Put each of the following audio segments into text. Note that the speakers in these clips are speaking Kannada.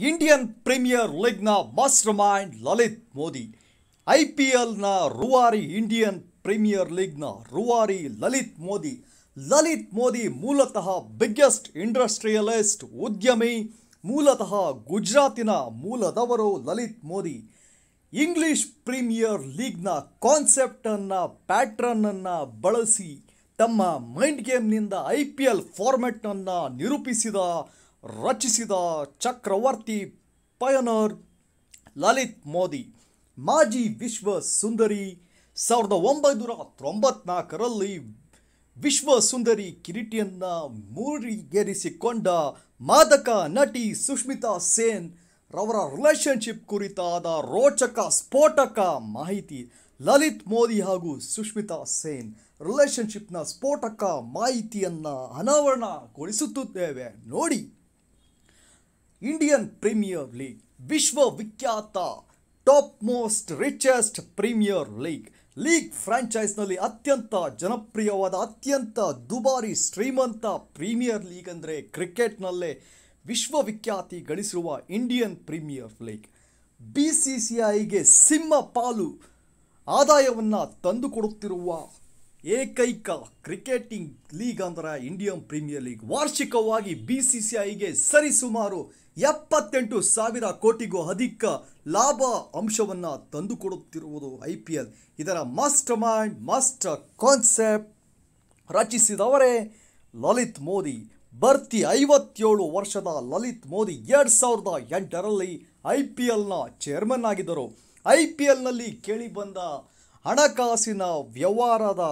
ಇಂಡಿಯನ್ ಪ್ರೀಮಿಯರ್ ಲೀಗ್ನ master mind Lalit Modi I P ಎಲ್ನ ರೂವಾರಿ ಇಂಡಿಯನ್ ಪ್ರೀಮಿಯರ್ ಲೀಗ್ನ ರೂವಾರಿ ಲಲಿತ್ ಮೋದಿ ಲಲಿತ್ ಮೋದಿ ಮೂಲತಃ ಬಿಗ್ಗೆಸ್ಟ್ ಇಂಡಸ್ಟ್ರಿಯಲಿಸ್ಟ್ ಉದ್ಯಮಿ ಮೂಲತಃ ಗುಜರಾತಿನ ಮೂಲದವರು ಲಲಿತ್ ಮೋದಿ ಇಂಗ್ಲಿಷ್ ಪ್ರೀಮಿಯರ್ ಲೀಗ್ನ ಕಾನ್ಸೆಪ್ಟನ್ನು ಪ್ಯಾಟ್ರನ್ನನ್ನು ಬಳಸಿ ತಮ್ಮ ಮೈಂಡ್ ಗೇಮ್ನಿಂದ ಐ ಪಿ ಎಲ್ ಫಾರ್ಮೆಟ್ನನ್ನು ನಿರೂಪಿಸಿದ ರಚಿಸಿದ ಚಕ್ರವರ್ತಿ ಪಯನರ್ ಲಲಿತ್ ಮೋದಿ ಮಾಜಿ ವಿಶ್ವ ಸುಂದರಿ ಸಾವಿರದ ಒಂಬೈನೂರ ತೊಂಬತ್ನಾಲ್ಕರಲ್ಲಿ ವಿಶ್ವ ಸುಂದರಿ ಕಿರೀಟಿಯನ್ನ ಮೂರಿಗೇರಿಸಿಕೊಂಡ ಮಾದಕ ನಟಿ ಸುಷ್ಮಿತಾ ಸೇನ್ ರವರ ರಿಲೇಶನ್ಶಿಪ್ ಕುರಿತಾದ ರೋಚಕ ಸ್ಫೋಟಕ ಮಾಹಿತಿ ಲಲಿತ್ ಮೋದಿ ಹಾಗೂ ಸುಷ್ಮಿತಾ ಸೇನ್ ರಿಲೇಶನ್ಶಿಪ್ನ ಸ್ಫೋಟಕ ಮಾಹಿತಿಯನ್ನು ಅನಾವರಣಗೊಳಿಸುತ್ತಿದ್ದೇವೆ ನೋಡಿ ಇಂಡಿಯನ್ ಪ್ರೀಮಿಯರ್ ಲೀಗ್ ವಿಶ್ವವಿಖ್ಯಾತ top most richest premier league league ಫ್ರಾಂಚೈಸ್ನಲ್ಲಿ ಅತ್ಯಂತ ಜನಪ್ರಿಯವಾದ ಅತ್ಯಂತ ದುಬಾರಿ ಶ್ರೀಮಂತ ಪ್ರೀಮಿಯರ್ ಲೀಗ್ ಅಂದರೆ ಕ್ರಿಕೆಟ್ನಲ್ಲೇ ವಿಶ್ವವಿಖ್ಯಾತಿ ಗಳಿಸಿರುವ Indian premier league B C C ಐಗೆ ಸಿಂಹ ಪಾಲು ಆದಾಯವನ್ನು ತಂದುಕೊಡುತ್ತಿರುವ ಏಕೈಕ ಕ್ರಿಕೆಟಿಂಗ್ ಲೀಗ್ ಅಂದರೆ ಇಂಡಿಯನ್ ಪ್ರೀಮಿಯರ್ ಲೀಗ್ ವಾರ್ಷಿಕವಾಗಿ ಬಿ ಸಿ ಸಿ ಐಗೆ ಸರಿಸುಮಾರು ಎಪ್ಪತ್ತೆಂಟು ಸಾವಿರ ಕೋಟಿಗೂ ಅಧಿಕ ಲಾಭ ಅಂಶವನ್ನು ತಂದುಕೊಡುತ್ತಿರುವುದು ಐ ಪಿ ಎಲ್ ಇದರ ಮಾಸ್ಟರ್ ಮೈಂಡ್ ಮಾಸ್ಟರ್ ಕಾನ್ಸೆಪ್ಟ್ ರಚಿಸಿದವರೇ ಲಲಿತ್ ಮೋದಿ ಬರ್ತಿ ಐವತ್ತೇಳು ವರ್ಷದ ಲಲಿತ್ ಮೋದಿ ಎರಡು ಸಾವಿರದ ಎಂಟರಲ್ಲಿ ಐ ಪಿ ಎಲ್ನ ಚೇರ್ಮನ್ ಆಗಿದ್ದರು ಐ ಪಿ ಎಲ್ನಲ್ಲಿ ಕೇಳಿಬಂದ ಹಣಕಾಸಿನ ವ್ಯವಹಾರದ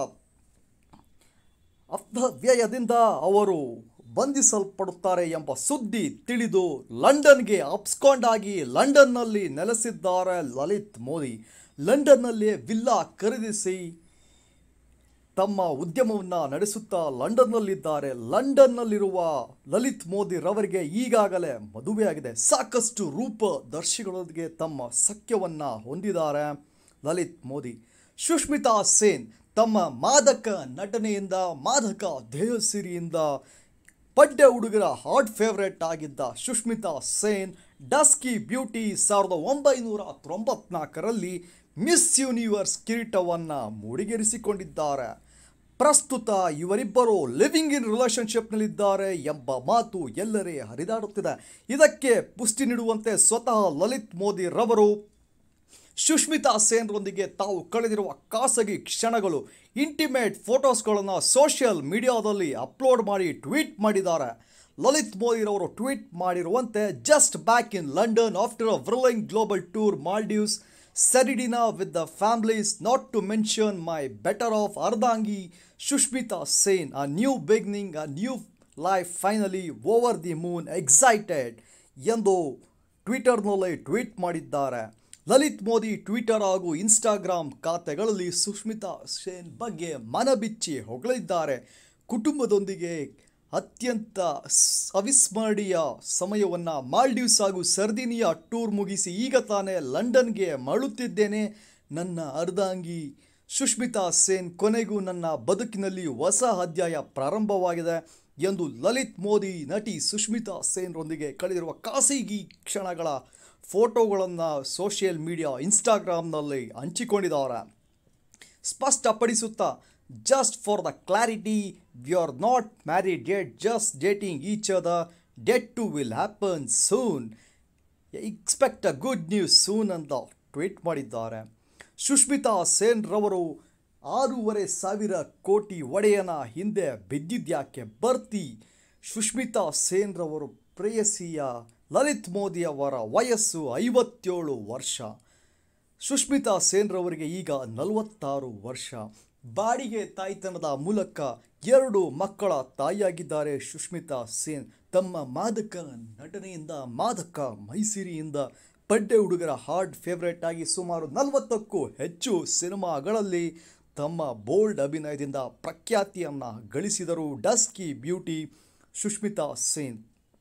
ಅಪವ್ಯಯದಿಂದ ಅವರು ಬಂಧಿಸಲ್ಪಡುತ್ತಾರೆ ಎಂಬ ಸುದ್ದಿ ತಿಳಿದು ಲಂಡನ್ಗೆ ಅಪ್ಸ್ಕೊಂಡಾಗಿ ಲಂಡನ್ನಲ್ಲಿ ನೆಲೆಸಿದ್ದಾರೆ ಲಲಿತ್ ಮೋದಿ ಲಂಡನ್ನಲ್ಲಿ ವಿಲ್ಲಾ ಖರೀದಿಸಿ ತಮ್ಮ ಉದ್ಯಮವನ್ನು ನಡೆಸುತ್ತಾ ಲಂಡನ್ನಲ್ಲಿದ್ದಾರೆ ಲಂಡನ್ನಲ್ಲಿರುವ ಲಲಿತ್ ಮೋದಿ ರವರಿಗೆ ಈಗಾಗಲೇ ಮದುವೆಯಾಗಿದೆ ಸಾಕಷ್ಟು ರೂಪದರ್ಶಿಗಳೊಂದಿಗೆ ತಮ್ಮ ಸಖ್ಯವನ್ನು ಹೊಂದಿದ್ದಾರೆ ಲಲಿತ್ ಮೋದಿ ಸುಷ್ಮಿತಾ ಸೇನ್ ತಮ್ಮ ಮಾದಕ ನಟನೆಯಿಂದ ಮಾದಕ ದೇಹಸಿರಿಯಿಂದ ಪಡ್ಡೆ ಹುಡುಗರ ಹಾಟ್ ಫೇವ್ರೆಟ್ ಆಗಿದ್ದ ಸುಷ್ಮಿತಾ ಸೇನ್ ಡಸ್ಕಿ ಬ್ಯೂಟಿ ಸಾವಿರದ ಒಂಬೈನೂರ ತೊಂಬತ್ನಾಲ್ಕರಲ್ಲಿ ಮಿಸ್ ಯೂನಿವರ್ಸ್ ಕಿರೀಟವನ್ನು ಮೂಡಿಗೆರಿಸಿಕೊಂಡಿದ್ದಾರೆ ಪ್ರಸ್ತುತ ಇವರಿಬ್ಬರು ಲಿವಿಂಗ್ ಇನ್ ರಿಲೇಶನ್ಶಿಪ್ನಲ್ಲಿದ್ದಾರೆ ಎಂಬ ಮಾತು ಎಲ್ಲರೇ ಹರಿದಾಡುತ್ತಿದೆ ಇದಕ್ಕೆ ಪುಷ್ಟಿ ನೀಡುವಂತೆ ಸ್ವತಃ ಲಲಿತ್ ಮೋದಿ ರವರು ಸುಷ್ಮಿತಾ ಸೇನ್ರೊಂದಿಗೆ ತಾವು ಕಳೆದಿರುವ ಖಾಸಗಿ ಕ್ಷಣಗಳು ಇಂಟಿಮೇಟ್ ಫೋಟೋಸ್ಗಳನ್ನು ಸೋಷಿಯಲ್ ಮೀಡಿಯಾದಲ್ಲಿ ಅಪ್ಲೋಡ್ ಮಾಡಿ ಟ್ವೀಟ್ ಮಾಡಿದ್ದಾರೆ ಲಲಿತ್ ಮೋದಿರವರು ಟ್ವೀಟ್ ಮಾಡಿರುವಂತೆ just back in London after a whirling global tour Maldives Sardinia with the families not to mention my better half ಅರ್ಧಾಂಗಿ Sushmita Sen a new beginning a new life finally over the moon excited ಎಂದು ಟ್ವಿಟರ್ನಲ್ಲಿ ಟ್ವೀಟ್ ಮಾಡಿದ್ದಾರೆ ಲಲಿತ್ ಮೋದಿ ಟ್ವಿಟರ್ ಹಾಗೂ ಇನ್ಸ್ಟಾಗ್ರಾಮ್ ಖಾತೆಗಳಲ್ಲಿ ಸುಷ್ಮಿತಾ ಸೇನ್ ಬಗ್ಗೆ ಮನಬಿಚ್ಚಿ ಹೊಗಳಿದ್ದಾರೆ ಕುಟುಂಬದೊಂದಿಗೆ ಅತ್ಯಂತ ಸ್- ಅವಿಸ್ಮರಣೀಯ ಸಮಯವನ್ನು ಮಾಲ್ಡೀವ್ಸ್ ಹಾಗೂ ಸರ್ದಿನಿಯಾ ಟೂರ್ ಮುಗಿಸಿ ಈಗ ತಾನೇ ಲಂಡನ್ಗೆ ಮರಳುತ್ತಿದ್ದೇನೆ ನನ್ನ ಅರ್ಧಾಂಗಿ ಸುಷ್ಮಿತಾ ಸೇನ್ ಕೊನೆಗೂ ನನ್ನ ಬದುಕಿನಲ್ಲಿ ಹೊಸ ಅಧ್ಯಾಯ ಪ್ರಾರಂಭವಾಗಿದೆ ಎಂದು ಲಲಿತ್ ಮೋದಿ ನಟಿ ಸುಷ್ಮಿತಾ ಸೇನ್ರೊಂದಿಗೆ ಕಳೆದಿರುವ ಖಾಸಗಿ ಕ್ಷಣಗಳ ಫೋಟೋಗಳನ್ನು ಸೋಷಿಯಲ್ ಮೀಡಿಯಾ ಇನ್ಸ್ಟಾಗ್ರಾಮ್ನಲ್ಲಿ ಹಂಚಿಕೊಂಡಿದ್ದಾರೆ ಸ್ಪಷ್ಟಪಡಿಸುತ್ತಾ just for the clarity we are not married yet just dating each other date too will happen soon expect a good news soon ಅಂತ ಟ್ವೀಟ್ ಮಾಡಿದ್ದಾರೆ ಸುಷ್ಮಿತಾ ಸೇನ್ ರವರು ಆರೂವರೆ ಸಾವಿರ ಕೋಟಿ ಒಡೆಯನ ಹಿಂದೆ ಬಿದ್ದಿದ್ಯಾಕೆ ಬರ್ತಿ ಸುಷ್ಮಿತಾ ಸೇನ್ ರವರು ಪ್ರೇಯಸಿಯ ಲಲಿತ್ ಮೋದಿ ಅವರ ವಯಸ್ಸು ಐವತ್ತೇಳು ವರ್ಷ ಸುಷ್ಮಿತಾ ಸೇನ್ ರವರಿಗೆ ಈಗ ನಲವತ್ತಾರು ವರ್ಷ ಬಾಡಿಗೆ ತಾಯ್ತನದ ಮೂಲಕ ಎರಡು ಮಕ್ಕಳ ತಾಯಿಯಾಗಿದ್ದಾರೆ ಸುಷ್ಮಿತಾ ಸೇನ್ ತಮ್ಮ ಮಾದಕ ನಟನೆಯಿಂದ ಮಾದಕ ಮೈಸಿರಿಯಿಂದ ಪಡ್ಡೆ ಹುಡುಗರ ಹಾರ್ಡ್ ಫೇವ್ರೇಟ್ ಆಗಿ ಸುಮಾರು ನಲವತ್ತಕ್ಕೂ ಹೆಚ್ಚು ಸಿನಿಮಾಗಳಲ್ಲಿ ತಮ್ಮ ಬೋಲ್ಡ್ ಅಭಿನಯದಿಂದ ಪ್ರಖ್ಯಾತಿಯನ್ನು ಗಳಿಸಿದರು ಡಸ್ಕಿ ಬ್ಯೂಟಿ ಸುಷ್ಮಿತಾ ಸೇನ್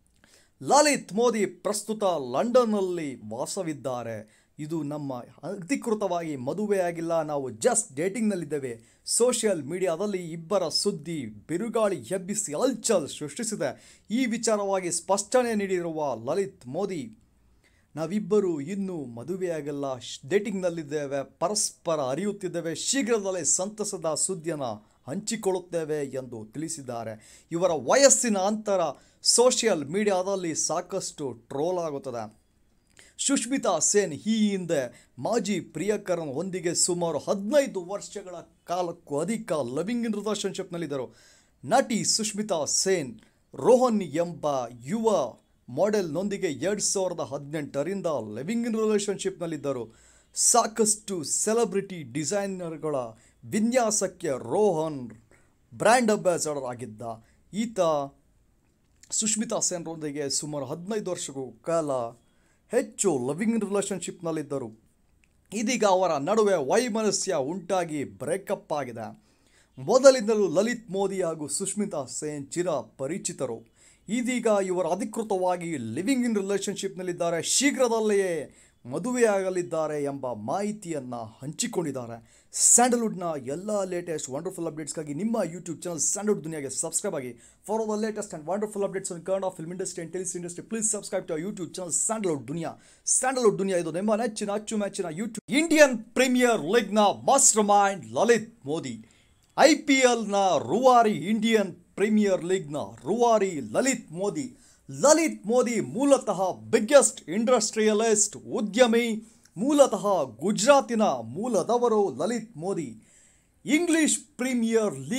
ಲಲಿತ್ ಮೋದಿ ಪ್ರಸ್ತುತ ಲಂಡನ್ನಲ್ಲಿ ವಾಸವಿದ್ದಾರೆ ಇದು ನಮ್ಮ ಅಧಿಕೃತವಾಗಿ ಮದುವೆಯಾಗಿಲ್ಲ ನಾವು ಜಸ್ಟ್ ಡೇಟಿಂಗ್ನಲ್ಲಿದ್ದೇವೆ ಸೋಷಿಯಲ್ ಮೀಡಿಯಾದಲ್ಲಿ ಇಬ್ಬರ ಸುದ್ದಿ ಬಿರುಗಾಳಿ ಎಬ್ಬಿಸಿ ಹಲ್ಚಲ್ ಸೃಷ್ಟಿಸಿದೆ ಈ ವಿಚಾರವಾಗಿ ಸ್ಪಷ್ಟನೆ ನೀಡಿರುವ ಲಲಿತ್ ಮೋದಿ ನಾವಿಬ್ಬರು ಇನ್ನೂ ಮದುವೆಯಾಗಲ್ಲ ಡೇಟಿಂಗ್ನಲ್ಲಿದ್ದೇವೆ ಪರಸ್ಪರ ಅರಿಯುತ್ತಿದ್ದೇವೆ ಶೀಘ್ರದಲ್ಲೇ ಸಂತಸದ ಸುದ್ದಿಯನ್ನು ಹಂಚಿಕೊಳ್ಳುತ್ತೇವೆ ಎಂದು ತಿಳಿಸಿದ್ದಾರೆ ಇವರ ವಯಸ್ಸಿನ ಅಂತರ ಸೋಷಿಯಲ್ ಮೀಡಿಯಾದಲ್ಲಿ ಸಾಕಷ್ಟು ಟ್ರೋಲ್ ಆಗುತ್ತದೆ ಸುಷ್ಮಿತಾ ಸೇನ್ ಈ ಹಿಂದೆ ಮಾಜಿ ಪ್ರಿಯಕರನ್ ಹೊಂದಿಗೆ ಸುಮಾರು ಹದಿನೈದು ವರ್ಷಗಳ ಕಾಲಕ್ಕೂ ಅಧಿಕ ಲವಿಂಗ್ ಇನ್ ರಿಲೇಷನ್ಶಿಪ್ನಲ್ಲಿದ್ದರು ನಟಿ ಸುಷ್ಮಿತಾ ಸೇನ್ ರೋಹನ್ ಎಂಬ ಯುವ ಮಾಡೆಲ್ನೊಂದಿಗೆ ಎರಡು ಸಾವಿರದ ಹದಿನೆಂಟರಿಂದ ಲಿವಿಂಗ್ ಇನ್ ರಿಲೇಷನ್ಶಿಪ್ನಲ್ಲಿದ್ದರು ಸಾಕಷ್ಟು ಸೆಲೆಬ್ರಿಟಿ ಡಿಸೈನರ್ಗಳ ವಿನ್ಯಾಸಕ್ಕೆ ರೋಹನ್ ಬ್ರ್ಯಾಂಡ್ ಅಂಬಾಸಡರ್ ಆಗಿದ್ದ ಈತ ಸುಷ್ಮಿತಾ ಸೇನ್ರೊಂದಿಗೆ ಸುಮಾರು ಹದಿನೈದು ವರ್ಷಗಳ ಕಾಲ ಹೆಚ್ಚು ಲವಿಂಗ್ ರಿಲೇಷನ್ಶಿಪ್ನಲ್ಲಿದ್ದರು ಇದೀಗ ಅವರ ನಡುವೆ ವೈಮನಸ್ಯ ಉಂಟಾಗಿ ಬ್ರೇಕಪ್ ಆಗಿದೆ ಮೊದಲಿಂದಲೂ ಲಲಿತ್ ಮೋದಿ ಹಾಗೂ ಸುಷ್ಮಿತಾ ಸೇನ್ ಚಿರ ಪರಿಚಿತರು ಇದೀಗ ಇವರು ಅಧಿಕೃತವಾಗಿ ಲಿವಿಂಗ್ ಇನ್ ರಿಲೇಷನ್ಶಿಪ್ನಲ್ಲಿದ್ದಾರೆ ಶೀಘ್ರದಲ್ಲಿಯೇ ಮದುವೆಯಾಗಲಿದ್ದಾರೆ ಎಂಬ ಮಾಹಿತಿಯನ್ನು ಹಂಚಿಕೊಂಡಿದ್ದಾರೆ ಸ್ಯಾಂಡಲ್ವುಡ್ನ ಎಲ್ಲ ಲೇಟೆಸ್ಟ್ ವಂಡರ್ಫುಲ್ ಅಪ್ಡೇಟ್ಸ್ಗಾಗಿ ನಿಮ್ಮ ಯೂಟ್ಯೂಬ್ ಚಾನಲ್ ಸ್ಯಾಂಡಲ್ವುಡ್ ದುನಿಯಾಗೆ ಸಬ್ಸ್ಕ್ರೈಬ್ ಆಗಿ for the latest and wonderful updates on Kannada film industry and tellies industry please subscribe to YouTube channel Sandalwood Duniya Sandalwood Duniya ಇದು ನಿಮ್ಮ ನೆಚ್ಚಿನ ಅಚ್ಚುಮೆಚ್ಚಿನ ಯೂಟ್ಯೂಬ್ ಇಂಡಿಯನ್ ಪ್ರೀಮಿಯರ್ ಲೀಗ್ನ master mind Lalit Modi I P ಎಲ್ನ ರುವಾರಿ ಇಂಡಿಯನ್ ಪ್ರೀಮಿಯರ್ ಲೀಗ್ನ ರುವಾರಿ ಲಲಿತ್ ಮೋದಿ ಲಲಿತ್ ಮೋದಿ ಮೂಲತಃ ಬಿಗ್ಗೆಸ್ಟ್ ಇಂಡಸ್ಟ್ರಿಯಲಿಸ್ಟ್ ಉದ್ಯಮಿ ಮೂಲತಃ ಗುಜರಾತಿನ ಮೂಲದವರು Lalit Modi English premier league